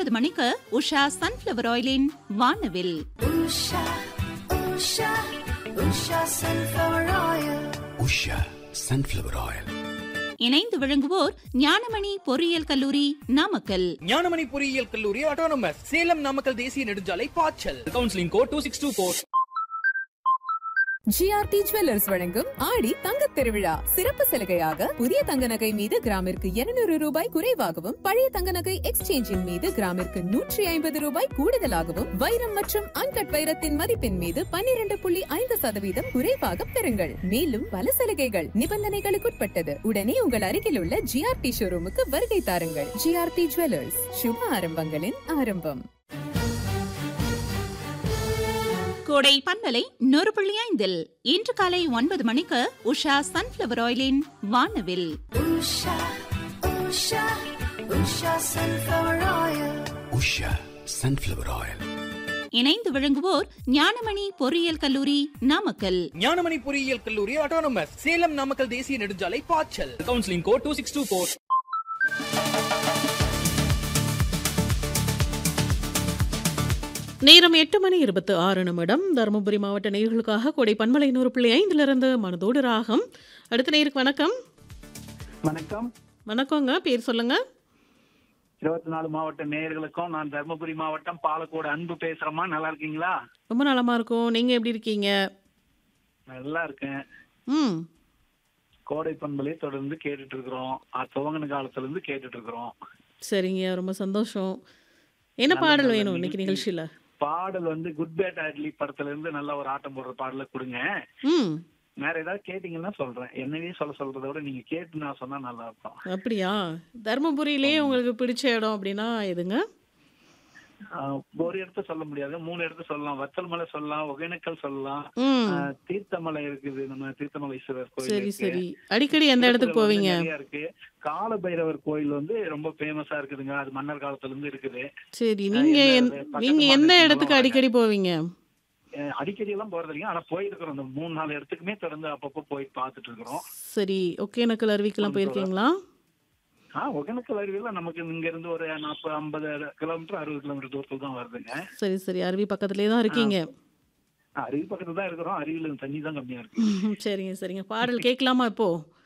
ஒன்பது மணிக்கு உஷா சன்ஃபிளவர் ஆயிலின் வானவில் Usha, Usha, Usha sunflower oil. Usha sunflower oil இணைந்து விளங்குவோர் ஞானமணி பொறியியல் கல்லூரி நாமக்கல் ஞானமணி பொறியியல் கல்லூரி ஆட்டோனமஸ் சேலம் நாமக்கல் தேசிய நெடுஞ்சாலை பாய்ச்சல் counselling code two six two four GRT jewellers வழங்கும் ஆடி தங்கத் திருவிழா சிறப்பு சலுகையாக புதிய தங்க நகை மீது கிராமிற்கு 200 ரூபாய் குறைவாகவும் பழைய தங்க நகை எக்ஸ்சேஞ்சின் மீது கிராமிற்கு நூற்றி ஐம்பது ரூபாய் கூடுதலாகவும் வைரம் மற்றும் அன்கட் வைரத்தின் மதிப்பின் மீது 12.5% புள்ளி ஐந்து சதவீதம் குறைவாக பெறுங்கள் மேலும் பல சலுகைகள் நிபந்தனைகளுக்குட்பட்டது உடனே உங்கள் அருகில் உள்ள ஜிஆர்டி ஷோரூமுக்கு வருகை தாருங்கள் ஜிஆர்டி ஜுவல்லர்ஸ் சுப ஆரம்பங்களின் ஆரம்பம் கோடை பண்பலை நூறு புள்ளி ஐந்தில் இன்று காலை ஒன்பது மணிக்கு உஷா சன்ஃபிளவர் ஆயிலின் வானவில் Usha, Usha, Usha sunflower oil. Usha sunflower oil இணைந்து விளங்குவோர் ஞானமணி பொறியியல் கல்லூரி நாமக்கல் ஞானமணி பொறியியல் கல்லூரி ஆட்டோனமஸ் சேலம் நாமக்கல் தேசிய நெடுஞ்சாலை பாய்ச்சல் counselling code two six two four நேரம் எட்டு மணி இருபத்து ஆறு நிமிடம் தருமபுரி மாவட்ட நேயர்களுக்காக கொடை பண்பலை நூறு புள்ளி ஐந்திலிருந்து மனதோடு ராகம் அடுத்த நேருக்கு வணக்கம் வணக்கம் வணக்கங்க பேர் சொல்லுங்க இருபத்தி நாலு மாவட்ட நேயர்களுக்கும் நான் தர்மபுரி மாவட்டம் பாலக்கோடு அன்பு பேசுறேம்மா நல்லா இருக்கீங்களா ரொம்ப நலமா இருக்கும் நீங்க எப்படி இருக்கீங்க நல்லா இருக்கேன் ம் கோடை பண்பலை தொடர்ந்து கேட்டுட்டு இருக்கிறோம் அது துவங்கின காலத்துல இருந்து கேட்டுட்டு இருக்கிறோம் சரிங்க ரொம்ப சந்தோஷம் என்ன நல்ல பாடல் நல்ல வேணும் இன்னைக்கு நிகழ்ச்சி. நிகழ்ச்சியில பாடல் வந்து குட் பேட் அட்லி படத்துல இருந்து நல்ல ஒரு ஆட்டம் போடுற பாடல கொடுங்க ம் வேற ஏதாவது கேட்டீங்கன்னா சொல்றேன் என்னவே சொல்ல சொல்றதை விட நீங்க கேட்டு நான் சொன்னா நல்லா இருக்கும் அப்படியா தருமபுரியிலே உங்களுக்கு பிடிச்ச இடம் அப்படின்னா எதுங்க ஆஹ் ஒரு இடத்த சொல்ல முடியாது மூணு இடத்த சொல்லலாம் வத்தல் மலை சொல்லலாம் ஒகேனக்கல் சொல்லலாம் ம் ஆஹ் தீர்த்தமலை இருக்குது நம்ம தீர்த்தமலை ஈஸ்வரர் கோயில் சரி இருக்கு. சரி அடிக்கடி எந்த இடத்துக்கு திருப்பூர்ல வந்து போவீங்க நிறைய இருக்கு கால பைரவர் கோயில் வந்து ரொம்ப ஃபேமஸா இருக்குதுங்க அது மன்னர் காலத்துல இருந்து இருக்குது சரி ஆஹ் நீங்க எந்த- எந்- பக்கத்து நீங்க எந்த மாநிலத்துல இடத்துக்கு வராங்க. அடிக்கடி போவீங்க அஹ் அடிக்கடி எல்லாம் போறது இல்லைங்க ஆனா போயிருக்கிறோம் இந்த மூணு நாலு இடத்துக்குமே தொடர்ந்து அப்பப்போ போய் பார்த்துட்டு இருக்கிறோம் சரி ஒகேனக்கல் அருவிக்கெல்லாம் போயிருக்கீங்களா ஆஹ் ஒகேனக்கல் அருவியில நமக்கு இங்க இருந்து ஒரு நாற்பது ஐம்பது கிலோமீட்டர் அறுபது கிலோமீட்டர் தூரத்துல தான் வருதுங்க சரி சரி அருவி பக்கத்துலேயே தான் இருக்கீங்க அருவி பக்கத்துல தான் இருக்கிறோம் அருவியில தண்ணி தான் கம்மியா இருக்கு சரிங்க சரிங்க பாடல் கேட்கலாமா இப்போ